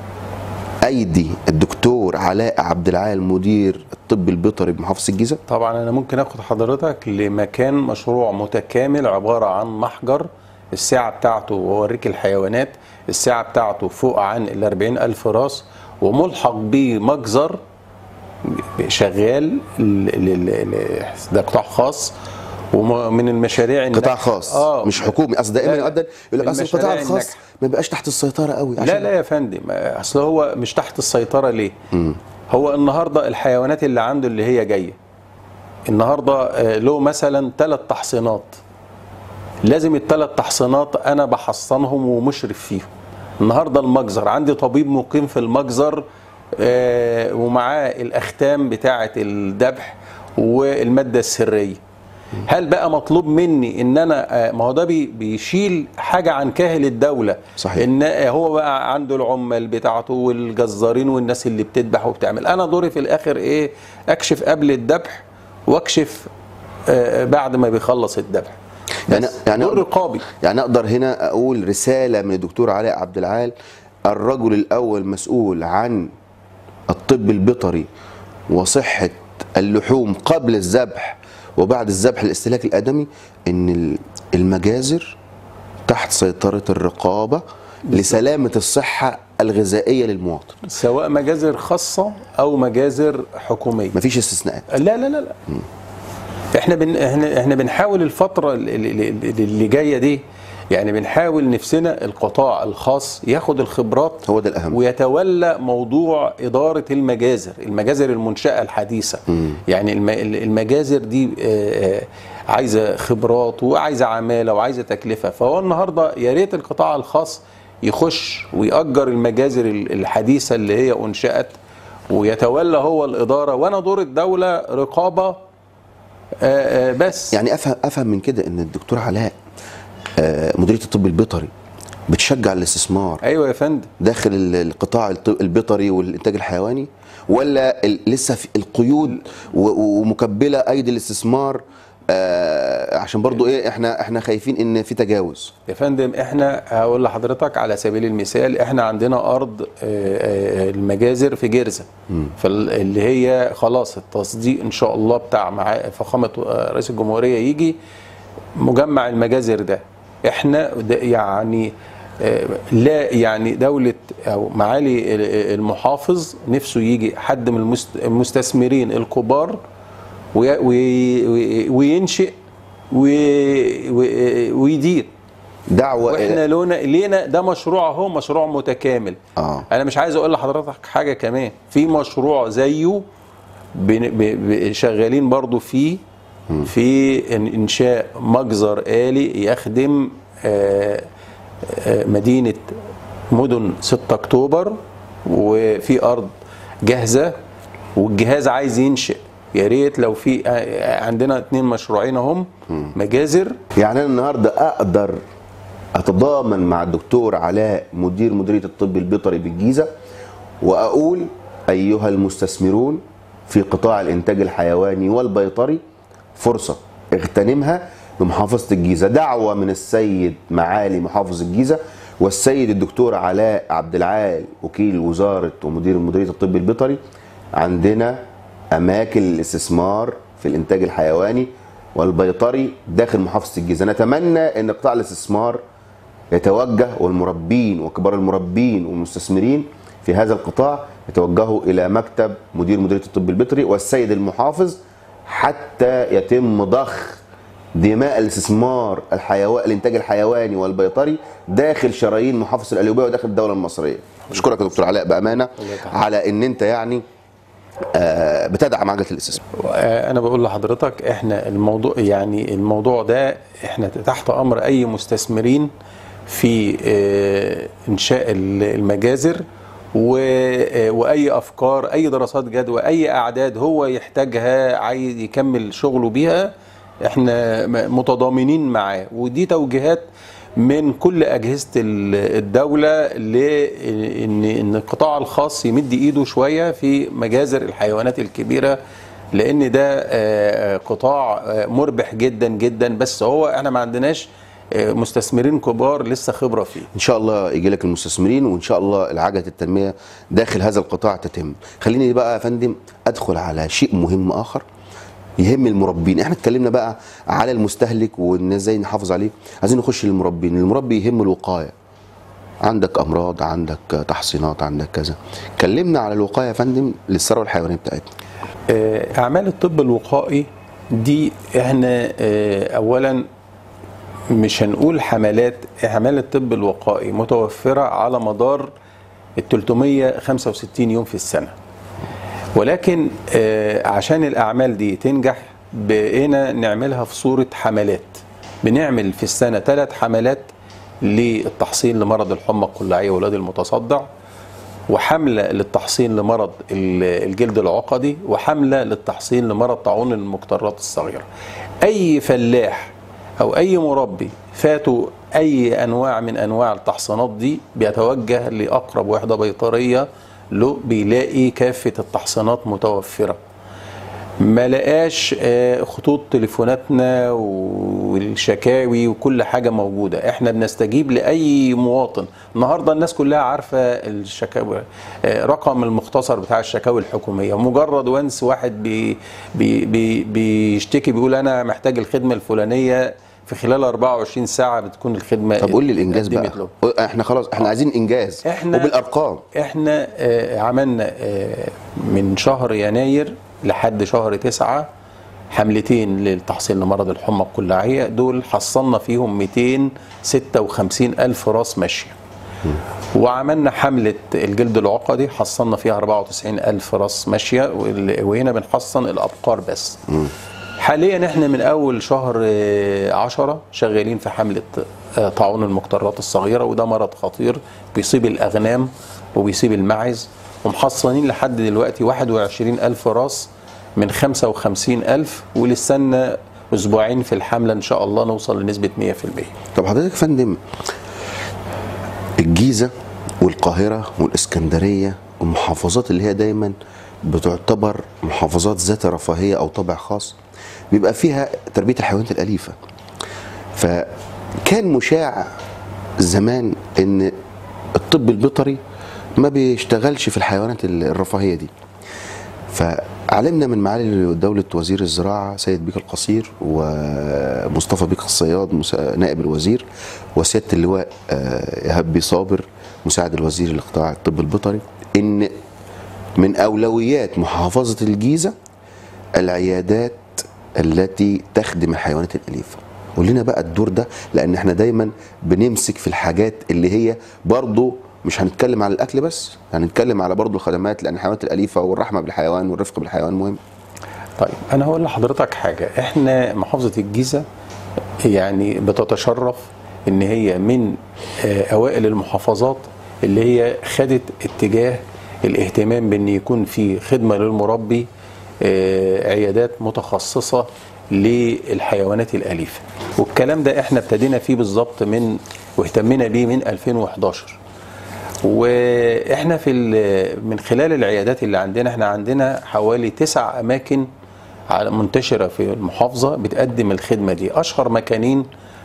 ايدي الدكتور علاء عبد العال مدير الطب البيطري بمحافظه الجيزه
طبعا انا ممكن اخد حضرتك لمكان مشروع متكامل عباره عن محجر الساعه بتاعته واوريك الحيوانات الساعه بتاعته فوق عن ال 40 الف راس وملحق بيه مجزر شغال ل- ل- ل- ده قطاع خاص ومن المشاريع
قطاع
الناجحة.
خاص
اه
مش حكومي اصل دائما
لا،
يقدر يقول لك اصل القطاع
المشاريع
الخاص
الناجحة.
ما بيبقاش تحت السيطره قوي
لا لا يا فندم اصل هو مش تحت السيطره ليه هو النهارده الحيوانات اللي عنده اللي هي جايه النهارده آه، له مثلا ثلاث تحصينات لازم الثلاث تحصينات انا بحصنهم ومشرف فيهم النهارده المجزر عندي طبيب مقيم في المجزر آه، ومعاه الاختام بتاعه الذبح والماده السريه هل بقى مطلوب مني ان انا آه، ما هو ده بي- بيشيل حاجه عن كاهل الدوله
صحيح.
ان هو بقى عنده العمال بتاعته والجزارين والناس اللي بتذبح وبتعمل انا دوري في الاخر ايه اكشف قبل الذبح واكشف آه، بعد ما بيخلص الذبح
يعني
بس
يعني
دور
أقدر-
رقابي
يعني اقدر هنا اقول رساله من الدكتور علاء عبد العال الرجل الاول مسؤول عن الطب البيطري وصحه اللحوم قبل الذبح وبعد الذبح الاستهلاك الادمي ان ال- المجازر تحت سيطره الرقابه لسلامه الصحه الغذائيه للمواطن
سواء مجازر خاصه او مجازر حكوميه
مفيش استثناءات
لا لا لا لا احنا بن احنا احنا بنحاول الفتره اللي, اللي- اللي جايه دي يعني بنحاول نفسنا القطاع الخاص ياخد الخبرات
هو ده الأهم.
ويتولى موضوع اداره المجازر المجازر المنشاه الحديثه يعني الم- المجازر دي آه، آه، عايزه خبرات وعايزه عماله وعايزه تكلفه فهو النهارده يا ريت القطاع الخاص يخش ويأجر المجازر الحديثه اللي هي انشأت ويتولى هو الاداره وانا دور الدوله رقابه آه، آه، بس
يعني افهم افهم من كده ان الدكتور علاء آه، مديريه الطب البيطري بتشجع الاستثمار
ايوه يا فندم
داخل ال- القطاع الط- البيطري والانتاج الحيواني ولا ال- لسه في القيود و- ومكبله ايدي الاستثمار آه عشان برضو ايه احنا احنا خايفين ان في تجاوز
يا فندم احنا هقول لحضرتك على سبيل المثال احنا عندنا ارض آه، آه، المجازر في جرزه فاللي هي خلاص التصديق ان شاء الله بتاع مع فخامه آه، رئيس الجمهوريه يجي مجمع المجازر ده احنا ده يعني آه، لا يعني دولة أو معالي المحافظ نفسه يجي حد من المست- المستثمرين الكبار وي- وي- وي- وينشئ وي- وي- ويدير
دعوه
واحنا لونا لينا ده مشروع اهو مشروع متكامل
آه.
انا مش عايز اقول لحضرتك حاجه كمان في مشروع زيه بن- ب- ب- شغالين برضو فيه في إن- انشاء مجزر آلي يخدم آه، آه، مدينه مدن 6 اكتوبر وفي ارض جاهزه والجهاز عايز ينشئ يا ريت لو في آه، عندنا اتنين مشروعين اهم مجازر
يعني انا النهارده اقدر اتضامن مع الدكتور علاء مدير مديريه الطب البيطري بالجيزه واقول ايها المستثمرون في قطاع الانتاج الحيواني والبيطري فرصه اغتنمها بمحافظه الجيزه دعوه من السيد معالي محافظ الجيزه والسيد الدكتور علاء عبد العال وكيل وزاره ومدير مديريه الطب البيطري عندنا اماكن الاستثمار في الانتاج الحيواني والبيطري داخل محافظه الجيزه نتمنى ان قطاع الاستثمار يتوجه والمربين وكبار المربين والمستثمرين في هذا القطاع يتوجهوا الى مكتب مدير مديريه الطب البيطري والسيد المحافظ حتى يتم ضخ دماء الاستثمار الحيوان الانتاج الحيواني والبيطري داخل شرايين محافظه القليوبيه وداخل الدوله المصريه. اشكرك يا دكتور علاء بامانه على ان انت يعني آه، بتدعم عجله الاستثمار.
آه، انا بقول لحضرتك احنا الموضوع يعني الموضوع ده احنا تحت امر اي مستثمرين في آه، انشاء ال- المجازر و- واي افكار اي دراسات جدوى اي اعداد هو يحتاجها عايز يكمل شغله بيها احنا م- متضامنين معاه ودي توجيهات من كل اجهزه ال- الدوله لان ان القطاع الخاص يمد ايده شويه في مجازر الحيوانات الكبيره لان ده آه، قطاع آه، مربح جدا جدا بس هو احنا ما عندناش آه، مستثمرين كبار لسه خبره فيه
ان شاء الله يجي لك المستثمرين وان شاء الله العجله التنميه داخل هذا القطاع تتم خليني بقى يا فندم ادخل على شيء مهم اخر يهم المربين احنا اتكلمنا بقى على المستهلك وان ازاي نحافظ عليه عايزين نخش للمربين المربي يهم الوقايه عندك امراض عندك تحصينات عندك كذا اتكلمنا على الوقايه يا فندم للثروه الحيوانيه بتاعتنا
آه، اعمال الطب الوقائي دي احنا آه، اولا مش هنقول حملات اعمال الطب الوقائي متوفره على مدار ال 365 يوم في السنه ولكن آه، عشان الاعمال دي تنجح بقينا نعملها في صوره حملات بنعمل في السنه ثلاث حملات للتحصين لمرض الحمى القلاعيه واولاد المتصدع وحمله للتحصين لمرض ال- الجلد العقدي وحمله للتحصين لمرض طاعون المقترات الصغيره. اي فلاح او اي مربي فاتوا اي انواع من انواع التحصينات دي بيتوجه لاقرب وحده بيطريه له بيلاقي كافه التحصينات متوفره. ما لقاش آه، خطوط تليفوناتنا والشكاوي وكل حاجه موجوده احنا بنستجيب لاي مواطن النهارده الناس كلها عارفه الشكاوي آه، رقم المختصر بتاع الشكاوي الحكوميه مجرد وانس واحد بي بي بي بيشتكي بيقول انا محتاج الخدمه الفلانيه في خلال 24 ساعه بتكون الخدمه
طب قول لي الانجاز بقى
اتقدمت له.
احنا خلاص احنا عايزين انجاز
إحنا-
وبالارقام
احنا آه، عملنا آه، من شهر يناير لحد شهر تسعة حملتين للتحصين لمرض الحمى القلاعية دول حصلنا فيهم 256 ألف راس ماشية وعملنا حملة الجلد العقدي حصلنا فيها 94 ألف راس ماشية وال- وهنا بنحصن الأبقار بس حاليا احنا من اول شهر آه، عشرة شغالين في حملة آه، طاعون المقترات الصغيرة وده مرض خطير بيصيب الأغنام وبيصيب الماعز ومحصنين لحد دلوقتي 21 ألف راس من 55 ألف ولسنا أسبوعين في الحملة إن شاء الله نوصل لنسبة 100%
طب حضرتك يا فندم الجيزه والقاهره والاسكندريه والمحافظات اللي هي دايما بتعتبر محافظات ذات رفاهيه او طابع خاص بيبقى فيها تربيه الحيوانات الاليفه فكان مشاع زمان ان الطب البيطري ما بيشتغلش في الحيوانات الرفاهيه دي فعلمنا من معالي دولة وزير الزراعة سيد بيك القصير ومصطفى بيك الصياد مسا- نائب الوزير وسيادة اللواء آه، إيهاب بي صابر مساعد الوزير لقطاع الطب البيطري إن من أولويات محافظة الجيزة العيادات التي تخدم الحيوانات الأليفة قول لنا بقى الدور ده لأن احنا دايما بنمسك في الحاجات اللي هي برضو مش هنتكلم على الأكل بس هنتكلم على برضو الخدمات لأن الحيوانات الأليفة والرحمة بالحيوان والرفق بالحيوان مهم
طيب انا هقول لحضرتك حاجه احنا محافظه الجيزه يعني بتتشرف ان هي من آه، اوائل المحافظات اللي هي خدت اتجاه الاهتمام بان يكون في خدمه للمربي آه، عيادات متخصصه للحيوانات الاليفه والكلام ده احنا ابتدينا فيه بالظبط من واهتمينا بيه من 2011 واحنا في ال- من خلال العيادات اللي عندنا احنا عندنا حوالي تسع اماكن على- منتشره في المحافظه بتقدم الخدمه دي اشهر مكانين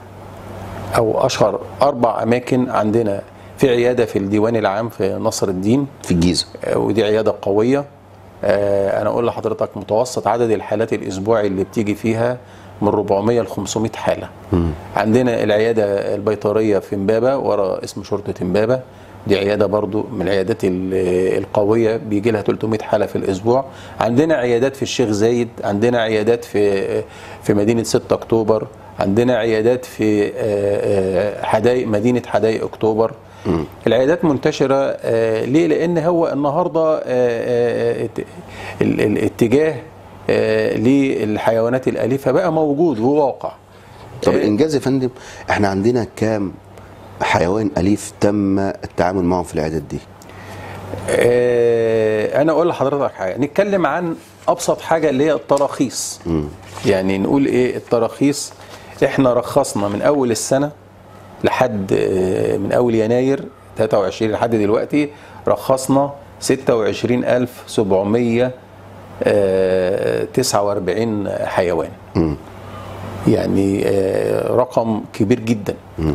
او اشهر اربع اماكن عندنا في عياده في الديوان العام في نصر الدين
في الجيزة
آه، ودي عياده قويه آه، انا اقول لحضرتك متوسط عدد الحالات الاسبوعي اللي بتيجي فيها من 400 ل 500 حاله عندنا العياده البيطريه في امبابه ورا اسم شرطه امبابه دي عياده برضو من العيادات ال- القويه بيجي لها 300 حاله في الاسبوع عندنا عيادات في الشيخ زايد عندنا عيادات في في مدينه 6 اكتوبر عندنا عيادات في آه، آه، حدائق مدينه حدائق اكتوبر العيادات منتشره آه، ليه لان هو النهارده آه، آه، ات- ال- ال- الاتجاه آه، للحيوانات الاليفه بقى موجود وواقع
طب الإنجاز يا فندم احنا عندنا كام حيوان أليف تم التعامل معهم في العيادات دي
آه، انا اقول لحضرتك حاجه نتكلم عن ابسط حاجه اللي هي التراخيص يعني نقول ايه التراخيص احنا رخصنا من اول السنه لحد آه، من اول يناير 23 لحد دلوقتي رخصنا 26749 حيوان يعني آه، رقم كبير جدا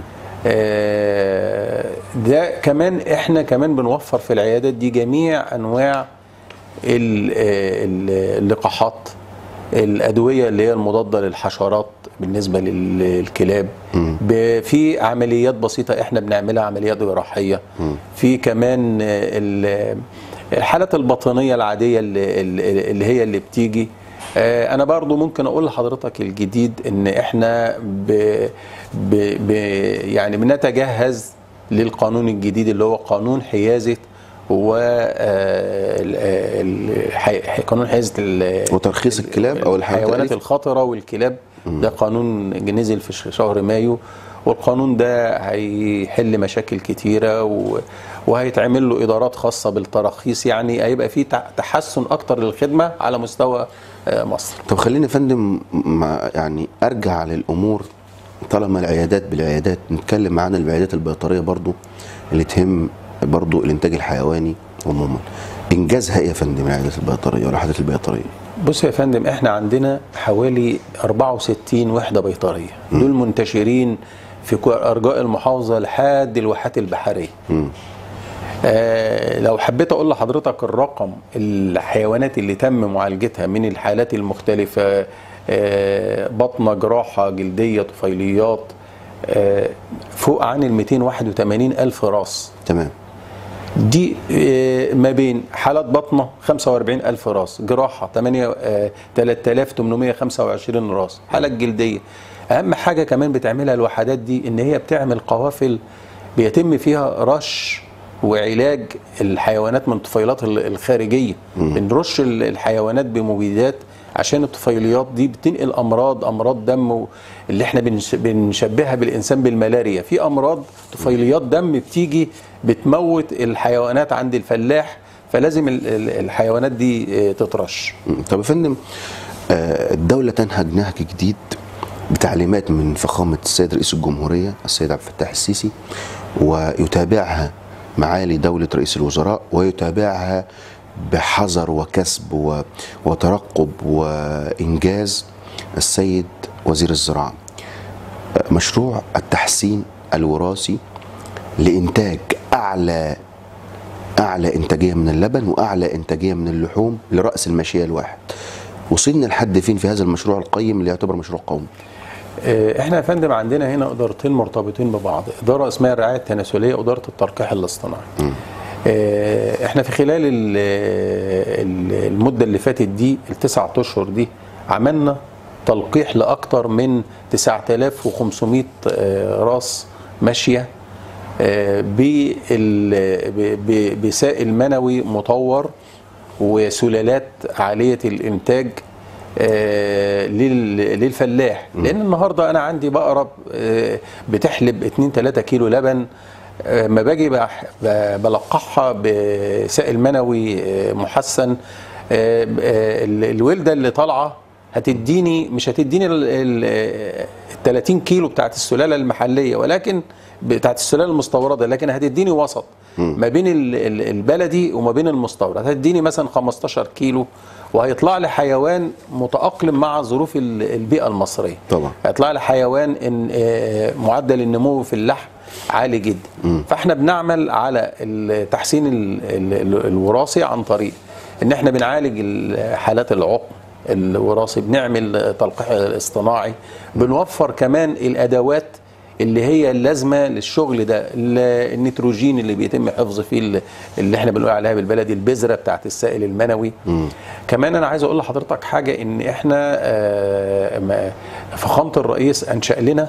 آه، ده كمان احنا كمان بنوفر في العيادات دي جميع انواع ال- ال- اللقاحات الادويه اللي هي المضاده للحشرات بالنسبه لل- للكلاب ب- في عمليات بسيطه احنا بنعملها عمليات جراحيه في كمان ال- الحالات الباطنيه العاديه اللي, اللي اللي هي اللي بتيجي آه، انا برضو ممكن اقول لحضرتك الجديد ان احنا ب ب ب يعني بنتجهز للقانون الجديد اللي هو قانون حيازه و آه، ال- ال- الح- قانون حيازه ال-
وترخيص الكلاب أو الحيوانات
الحيوانات
الأليفة.
الخطره والكلاب ده قانون نزل في ش- شهر مايو والقانون ده هيحل مشاكل كتيره و... وهيتعمل له ادارات خاصه بالتراخيص يعني هيبقى في تع- تحسن اكتر للخدمه على مستوى آه، مصر
طب خليني يا فندم مع يعني ارجع للامور طالما العيادات بالعيادات نتكلم عن العيادات البيطريه برضو اللي تهم برضو الانتاج الحيواني عموما انجازها ايه يا فندم العيادات البيطريه والوحدات البيطريه
بص يا فندم احنا عندنا حوالي 64 وحده بيطريه دول منتشرين في كل ارجاء المحافظه لحد الواحات البحريه آه لو حبيت اقول لحضرتك الرقم الحيوانات اللي تم معالجتها من الحالات المختلفه آه بطنه جراحه جلديه طفيليات آه فوق عن ال 281 الف راس
تمام
دي آه، ما بين حالات بطنه 45 ألف راس جراحة 8 آه، 3825 راس حالات جلدية أهم حاجة كمان بتعملها الوحدات دي إن هي بتعمل قوافل بيتم فيها رش وعلاج الحيوانات من الطفيلات ال- الخارجية بنرش ال- الحيوانات بمبيدات عشان الطفيليات دي بتنقل امراض امراض دم و- اللي احنا بنش- بنشبهها بالانسان بالملاريا في امراض طفيليات دم بتيجي بتموت الحيوانات عند الفلاح فلازم ال- ال- الحيوانات دي آه، تترش
مم. طب يا فندم آه، الدولة تنهج نهج جديد بتعليمات من فخامة السيد رئيس الجمهورية السيد عبد الفتاح السيسي ويتابعها معالي دولة رئيس الوزراء ويتابعها بحذر وكسب و- وترقب وإنجاز السيد وزير الزراعة آه، مشروع التحسين الوراثي لإنتاج أعلى اعلى انتاجيه من اللبن واعلى انتاجيه من اللحوم لراس الماشيه الواحد وصلنا لحد فين في هذا المشروع القيم اللي يعتبر مشروع قومي
آه، احنا يا فندم عندنا هنا ادارتين مرتبطين ببعض اداره اسمها الرعايه التناسليه واداره التلقيح الاصطناعي آه، احنا في خلال ال- ال- المده اللي فاتت دي التسعة اشهر دي عملنا تلقيح لاكثر من 9500 آه، راس ماشيه آه، بال- ب- ب- بسائل منوي مطور وسلالات عاليه الانتاج آه، لل- للفلاح لان النهارده انا عندي بقره آه، بتحلب 2 3 كيلو لبن آه، ما باجي بح- ب- بلقحها بسائل منوي آه، محسن آه، آه، ال- الولده اللي طالعه هتديني مش هتديني ال- ال ال 30 كيلو بتاعت السلاله المحليه ولكن بتاعت السلاله المستورده لكن هتديني وسط ما بين ال- ال- البلدي وما بين المستورد هتديني مثلا 15 كيلو وهيطلع لي حيوان متاقلم مع ظروف ال- البيئه المصريه
طبعا.
هيطلع لي حيوان ان آه، معدل النمو في اللحم عالي جدا فاحنا بنعمل على التحسين ال- ال- الوراثي عن طريق ان احنا بنعالج ال- حالات العقم الوراثي بنعمل تلقيح اصطناعي بنوفر كمان الادوات اللي هي اللازمه للشغل ده ال- النيتروجين اللي بيتم حفظ فيه ال- اللي احنا بنقول عليها بالبلدي البذره بتاعت السائل المنوي كمان انا عايز اقول لحضرتك حاجه ان احنا آه، ما- فخامه الرئيس انشا لنا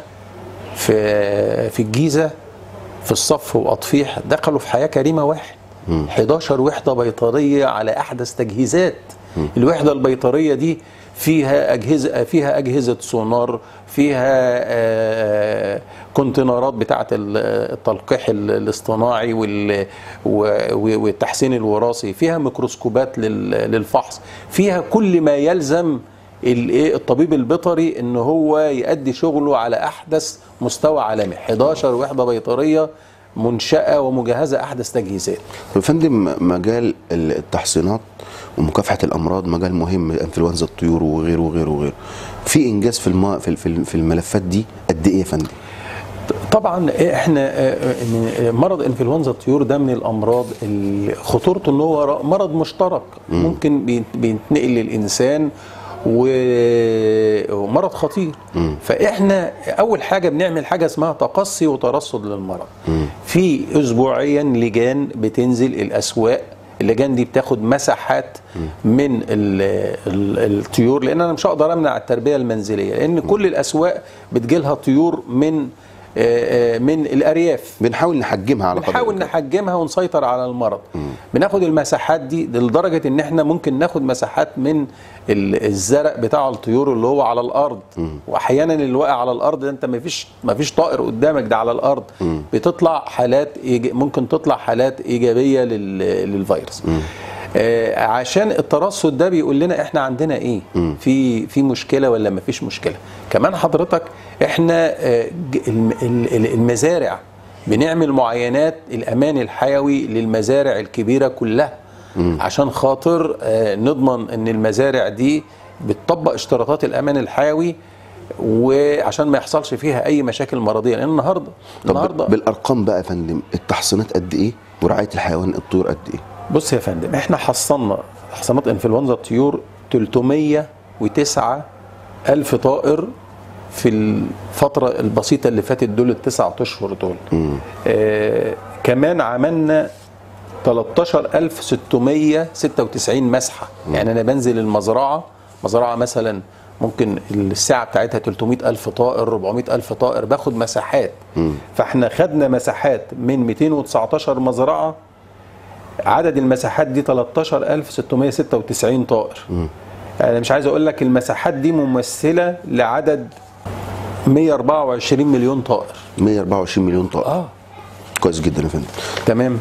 في في الجيزه في الصف واطفيح دخلوا في حياه كريمه واحد 11 وحده بيطريه على احدث تجهيزات الوحده البيطريه دي فيها اجهزه فيها اجهزه سونار فيها آه، كونتينرات بتاعه ال- التلقيح ال- الاصطناعي وال- و- و- والتحسين الوراثي فيها ميكروسكوبات لل- للفحص فيها كل ما يلزم الايه الطبيب البيطري ان هو يؤدي شغله على احدث مستوى عالمي 11 وحده بيطريه منشاه ومجهزه احدث تجهيزات
يا فندم مجال التحصينات ومكافحه الامراض مجال مهم انفلونزا الطيور وغيره وغيره وغيره في انجاز في الم... في في- في الملفات دي قد ايه يا فندم
طبعا احنا آه، آه، مرض انفلونزا الطيور ده من الامراض اللي خطورته ان هو ر- مرض مشترك ممكن بين- بينتقل للانسان و- ومرض خطير فاحنا اول حاجه بنعمل حاجه اسمها تقصي وترصد للمرض في اسبوعيا لجان بتنزل الاسواق اللجان دي بتاخد مساحات من ال ال الطيور لان انا مش هقدر امنع التربيه المنزليه لان كل الاسواق بتجيلها طيور من آه، آه، من الارياف
بنحاول نحجمها على قدر
بنحاول
الإمكان.
نحجمها ونسيطر على المرض بناخد المساحات دي لدرجه ان احنا ممكن ناخد مساحات من ال- الزرع بتاع الطيور اللي هو على الارض واحيانا اللي واقع على الارض ده انت ما فيش ما فيش طائر قدامك ده على الارض بتطلع حالات إيج- ممكن تطلع حالات ايجابيه لل- للفيروس آه، عشان الترصد ده بيقول لنا احنا عندنا ايه في في مشكله ولا ما فيش مشكله كمان حضرتك احنا آه، ج- الم- ال- ال- المزارع بنعمل معاينات الامان الحيوي للمزارع الكبيره كلها عشان خاطر آه، نضمن ان المزارع دي بتطبق اشتراطات الامان الحيوي وعشان ما يحصلش فيها اي مشاكل مرضيه لان النهارده
طب
النهارده
بالارقام بقى يا فندم التحصينات قد ايه ورعايه الحيوان الطيور قد ايه
بص يا فندم احنا حصلنا حصانات انفلونزا الطيور 309 الف طائر في الفترة البسيطة اللي فاتت دول التسعة أشهر دول آه كمان عملنا 13696 مسحة يعني أنا بنزل المزرعة مزرعة مثلا ممكن الساعة بتاعتها 300 ألف طائر 400 ألف طائر باخد مساحات فاحنا خدنا مساحات من 219 مزرعة عدد المساحات دي 13696 طائر انا مش عايز اقول لك المساحات دي ممثله لعدد 124 مليون طائر
124 مليون طائر
اه
كويس جدا يا فندم
تمام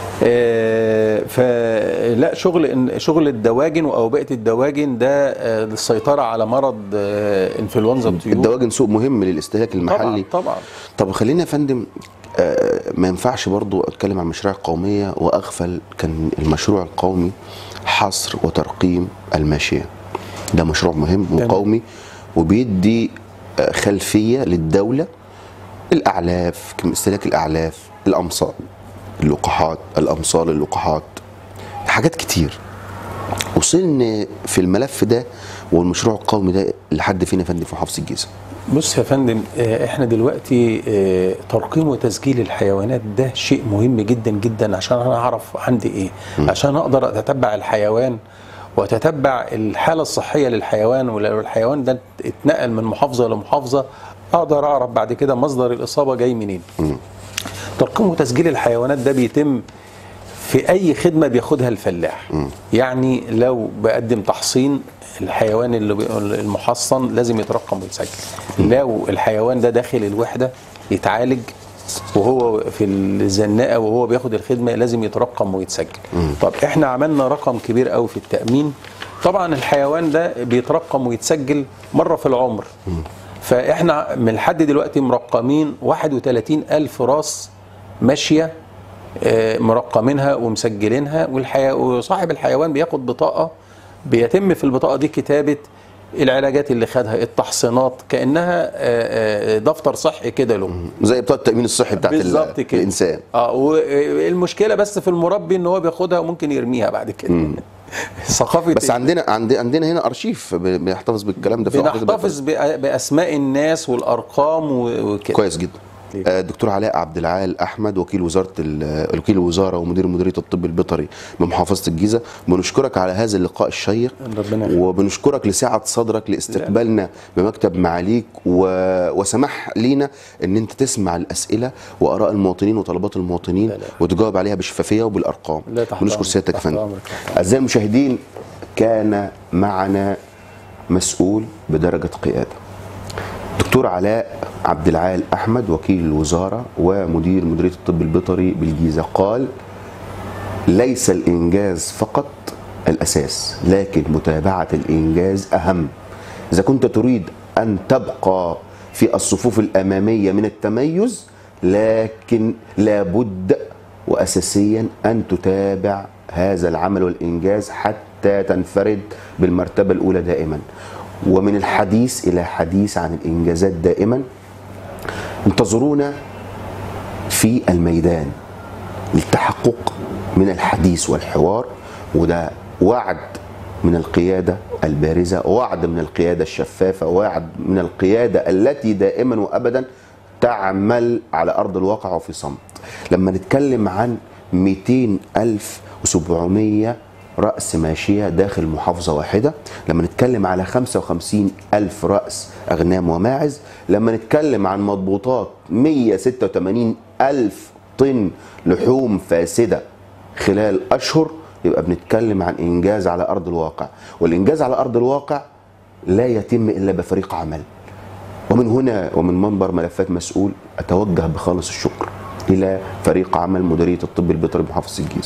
آه فلا شغل إن- شغل الدواجن واوبئه الدواجن ده آه للسيطره على مرض آه انفلونزا الطيور
الدواجن سوق مهم للاستهلاك المحلي
طبعا طبعا
طب خلينا يا فندم آه، ما ينفعش برضو اتكلم عن المشاريع القوميه واغفل كان المشروع القومي حصر وترقيم الماشيه ده مشروع مهم
تمام.
وقومي وبيدي آه، خلفيه للدوله الاعلاف كم استهلاك الاعلاف الامصال اللقاحات الامصال اللقاحات حاجات كتير وصلنا في الملف ده والمشروع القومي ده لحد فين يا فندم في محافظه الجيزه
بص يا فندم آه، احنا دلوقتي آه، ترقيم وتسجيل الحيوانات ده شيء مهم جدا جدا عشان انا اعرف عندي ايه عشان اقدر اتتبع الحيوان واتتبع الحاله الصحيه للحيوان ولو الحيوان ده اتنقل من محافظه لمحافظه اقدر اعرف بعد كده مصدر الاصابه جاي منين ترقيم وتسجيل الحيوانات ده بيتم في اي خدمه بياخدها الفلاح يعني لو بقدم تحصين الحيوان اللي بي- المحصن لازم يترقم ويتسجل لو الحيوان ده داخل الوحده يتعالج وهو في الزناقه وهو بياخد الخدمه لازم يترقم ويتسجل طب احنا عملنا رقم كبير قوي في التامين طبعا الحيوان ده بيترقم ويتسجل مره في العمر فاحنا من لحد دلوقتي مرقمين 31 الف راس ماشيه آه، مرقمينها ومسجلينها والحي... وصاحب الحيوان بياخد بطاقه بيتم في البطاقه دي كتابه العلاجات اللي خدها التحصينات كانها آه، آه، دفتر صحي كده له
زي بطاقه التامين الصحي بتاعت ال-
بالظبط كده
الانسان
اه والمشكله بس في المربي ان هو بياخدها وممكن يرميها بعد كده ثقافه
بس عندنا عند عندنا هنا ارشيف ب- بيحتفظ بالكلام ده في محافظة
بنحتفظ بأ- باسماء الناس والارقام و- وكده
كويس جدا آه، دكتور علاء عبد العال احمد وكيل وزاره ال- وكيل الوزاره ومدير مديريه الطب البيطري بمحافظه الجيزه بنشكرك على هذا اللقاء الشيق
ربنا يخليك.
وبنشكرك لسعه صدرك لاستقبالنا بمكتب معاليك و... وسمح لينا ان انت تسمع الاسئله واراء المواطنين وطلبات المواطنين
لا لا.
وتجاوب عليها بشفافيه وبالارقام
لا، تحت
بنشكر
أمرك،
سيادتك يا
تحت
فندم
أمرك، تحت أمرك.
اعزائي المشاهدين كان معنا مسؤول بدرجة قيادة دكتور علاء عبد العال أحمد وكيل الوزارة ومدير مديرية الطب البيطري بالجيزة قال ليس الإنجاز فقط الأساس لكن متابعة الإنجاز أهم إذا كنت تريد أن تبقى في الصفوف الأمامية من التميز لكن لابد وأساسيا أن تتابع هذا العمل والإنجاز حتى تنفرد بالمرتبة الأولى دائما ومن الحديث إلى حديث عن الإنجازات دائما انتظرونا في الميدان للتحقق من الحديث والحوار وده وعد من القيادة البارزة وعد من القيادة الشفافة وعد من القيادة التي دائما وأبدا تعمل على أرض الواقع وفي صمت لما نتكلم عن 200 ألف و700 رأس ماشية داخل محافظة واحدة لما نتكلم على 55 ألف رأس أغنام وماعز لما نتكلم عن مضبوطات 186 ألف طن لحوم فاسدة خلال أشهر يبقى بنتكلم عن إنجاز على أرض الواقع والإنجاز على أرض الواقع لا يتم إلا بفريق عمل ومن هنا ومن منبر ملفات مسؤول أتوجه بخالص الشكر إلى فريق عمل مديرية الطب البيطري بمحافظة الجيزة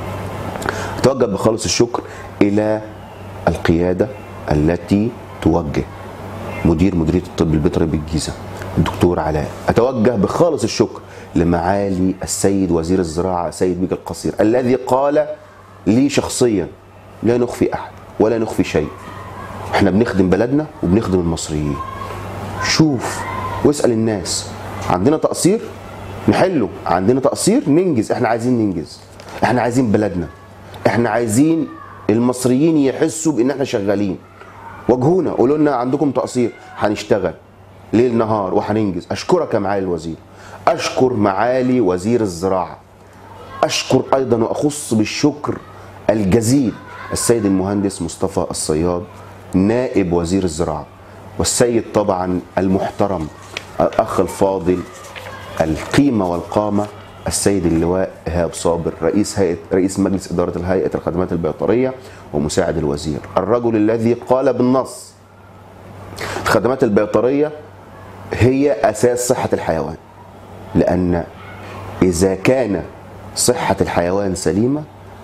أتوجه بخالص الشكر إلى القيادة التي توجه مدير مديرية الطب البيطري بالجيزة الدكتور علاء أتوجه بخالص الشكر لمعالي السيد وزير الزراعة سيد بيك القصير الذي قال لي شخصيا لا نخفي أحد ولا نخفي شيء احنا بنخدم بلدنا وبنخدم المصريين شوف واسأل الناس عندنا تقصير نحله عندنا تقصير ننجز احنا عايزين ننجز احنا عايزين بلدنا احنا عايزين المصريين يحسوا بان احنا شغالين واجهونا قولوا لنا عندكم تقصير هنشتغل ليل نهار وهننجز اشكرك يا معالي الوزير اشكر معالي وزير الزراعه اشكر ايضا واخص بالشكر الجزيل السيد المهندس مصطفى الصياد نائب وزير الزراعه والسيد طبعا المحترم الاخ الفاضل القيمه والقامه السيد اللواء ايهاب صابر رئيس هيئه رئيس مجلس اداره الهيئه الخدمات البيطريه ومساعد الوزير الرجل الذي قال بالنص الخدمات البيطريه هي اساس صحه الحيوان لان اذا كان صحه الحيوان سليمه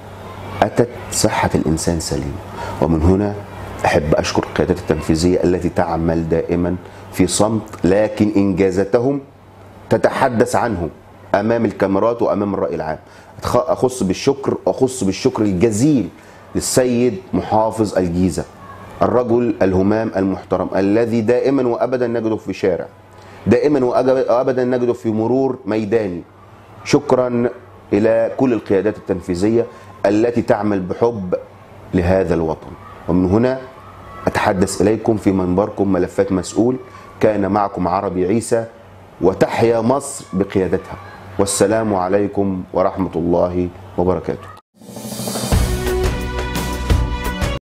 اتت صحه الانسان سليمه ومن هنا احب اشكر القيادات التنفيذيه التي تعمل دائما في صمت لكن انجازاتهم تتحدث عنهم امام الكاميرات وامام الراي العام اخص بالشكر واخص بالشكر الجزيل للسيد محافظ الجيزه الرجل الهمام المحترم الذي دائما وابدا نجده في شارع دائما وابدا نجده في مرور ميداني شكرا الى كل القيادات التنفيذيه التي تعمل بحب لهذا الوطن ومن هنا اتحدث اليكم في منبركم ملفات مسؤول كان معكم عربي عيسى وتحيا مصر بقيادتها والسلام عليكم ورحمه الله وبركاته